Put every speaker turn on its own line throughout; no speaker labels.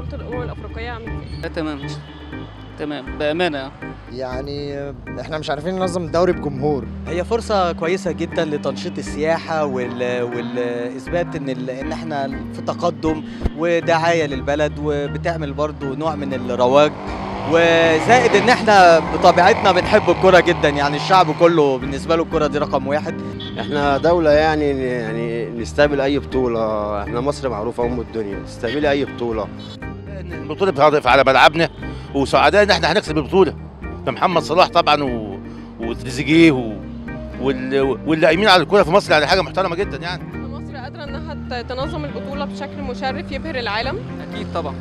بطوله الامم الافريقيه عامل ازاي
تمام تمام بامانه يعني.
يعني احنا مش عارفين ننظم الدوري بجمهور
هي فرصة كويسة جدا لتنشيط السياحة وال... والإثبات إن ال... إن إحنا في تقدم ودعاية للبلد وبتعمل برضو نوع من الرواج وزائد إن إحنا بطبيعتنا بنحب الكرة جدا يعني الشعب كله بالنسبة له الكرة دي رقم واحد
احنا دولة يعني يعني نستقبل أي بطولة، احنا مصر معروفة أم الدنيا، تستقبلي أي بطولة.
البطوله بتهدف على ملعبنا وسعداء ان احنا هنكسب البطوله بمحمد صلاح طبعا و... وتريزيجيه و... وال... واللي قايمين على الكوره في مصر يعني حاجه محترمه جدا يعني
مصر قادره انها ت- تنظم البطوله بشكل مشرف يبهر العالم
اكيد طبعا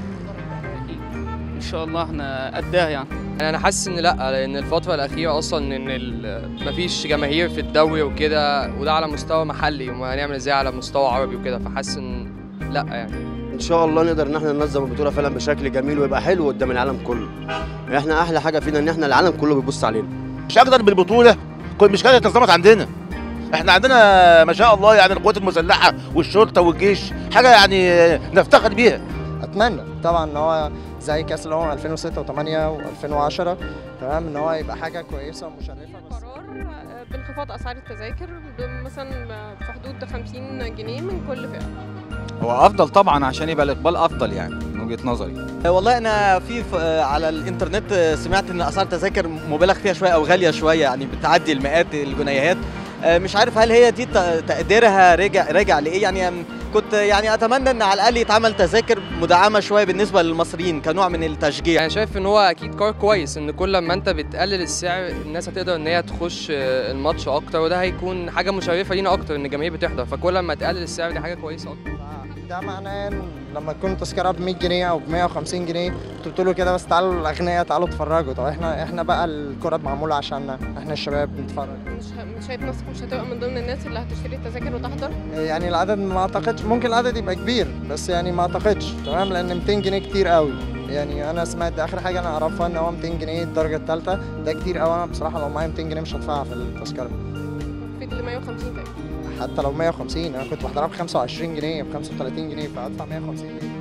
أكيد. ان شاء الله احنا قدها يعني
يعني انا حاسس ان لا لان الفتره الاخيره اصلا ان ال- مفيش جماهير في الدوري وكده وده على مستوى محلي وما هنعمل ازاي على مستوى عربي وكده فحاسس ان لا يعني
إن شاء الله نقدر إن احنا ننظم البطولة فعلا بشكل جميل ويبقى حلو قدام العالم كله. احنا أحلى حاجة فينا إن احنا العالم كله بيبص علينا.
مش اقدر بالبطوله كل مش كانت اتنظمت عندنا احنا عندنا ما شاء الله يعني القوات المسلحه والشرطه والجيش حاجه يعني نفتخر بيها
اتمنى طبعا ان هو زي كاس الامم 2006 و8 و2010 تمام ان هو يبقى حاجه كويسه ومشرفه بس
قرار آه، بانخفاض اسعار التذاكر ب- مثلا في حدود 50 جنيه من كل فئه
هو افضل طبعا عشان يبقى الاقبال افضل يعني من وجهه نظري
والله أنا في ف- على الإنترنت سمعت إن أسعار التذاكر مبالغ فيها شوية أو غالية شوية يعني بتعدي المئات الجنيهات مش عارف هل هي دي ت- تقديرها راجع راجع لإيه يعني أم- كنت يعني أتمنى إن على الأقل يتعمل تذاكر مدعمة شوية بالنسبة للمصريين كنوع من التشجيع
يعني شايف ان هو اكيد قرار كويس ان كل ما انت بتقلل السعر الناس هتقدر ان هي تخش آه، الماتش اكتر وده هيكون حاجه مشرفه لينا اكتر ان الجماهير بتحضر فكل ما تقلل السعر دي حاجه كويسه اكتر
ده معناه ان لما تكون التذكره ب 100 جنيه او ب 150 جنيه انتوا بتقولوا كده بس تعالوا الاغنياء تعالوا اتفرجوا طب احنا احنا بقى الكره معموله عشاننا احنا الشباب بنتفرج
مش ه- مش شايف نفسك مش هتبقى من ضمن الناس اللي هتشتري التذاكر وتحضر
يعني العدد ما اعتقدش ممكن العدد يبقى كبير بس يعني ما اعتقدش تمام لان 200 جنيه كتير قوي يعني انا سمعت اخر حاجه انا اعرفها ان هو 200 جنيه الدرجه الثالثه ده كتير قوي انا بصراحه لو معايا 200 جنيه مش هدفعها في التذكره
في اللي 150 تقريبا
حتى لو 150 انا كنت بحضرها ب 25 جنيه ب 35 جنيه فادفع 150 جنيه